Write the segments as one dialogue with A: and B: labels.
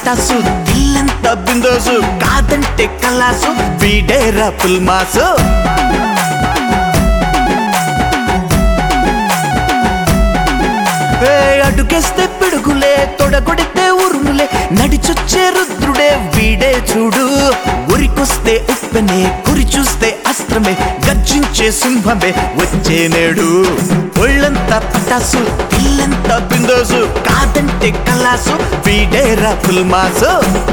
A: పటాసు దిల్లంత బిందోసు కాదంటే కలాసు వీడేరా పుల్మాసు ఏ అడుగేస్తే పిడుగులే తొడగొడితే ఉరుములే నడిచొచ్చే రుద్రుడే వీడే చూడు ఉరికొస్తే ఉప్పెనే గురి చూస్తే అస్త్రమే గర్జించే సింహమే వచ్చే నేడు ఒళ్ళంతా పటాసు ఇల్లంతా బిందోసు కాదంటే కలాసు వీడేరా ఫుల్మాసు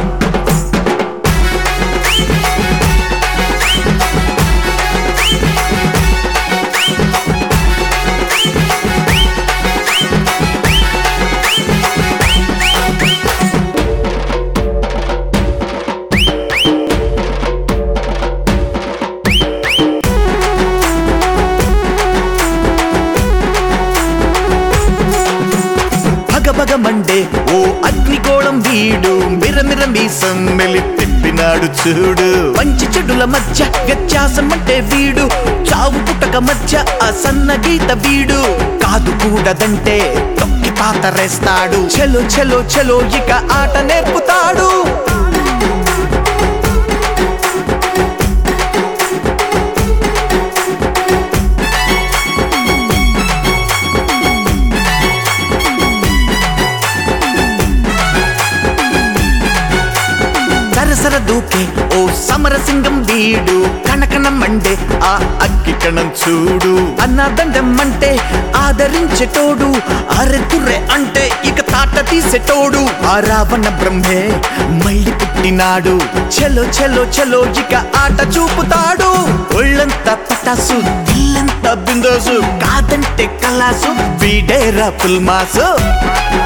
A: భగభగ మండే ఓ అగ్నిగోళం వీడు మిరమిర మీసం మెలి తిప్పినాడు చూడు మంచి చెడుల మధ్య వ్యత్యాసం అంటే వీడు చావు పుట్టక మధ్య ఆ సన్న గీత వీడు కాదు కూడదంటే తొక్కి పాతరేస్తాడు చెలో చెలో చెలో ఇక ఆట నేర్పుతాడు సరసర దూకే ఓ సమరసింగం వీడు కనకన మండే ఆ అగ్గి కణం చూడు అన్నదండం అంటే ఆదరించేటోడు అరెతుర్రె అంటే ఇక తాట తీసేటోడు ఆ రావణ బ్రహ్మే మళ్ళీ పుట్టినాడు చెలో చెలో చెలో ఇక ఆట చూపుతాడు ఒళ్ళంతా పటాసు ఇల్లంతా బిందోసు కాదంటే కలాసు వీడేరా పుల్మాసు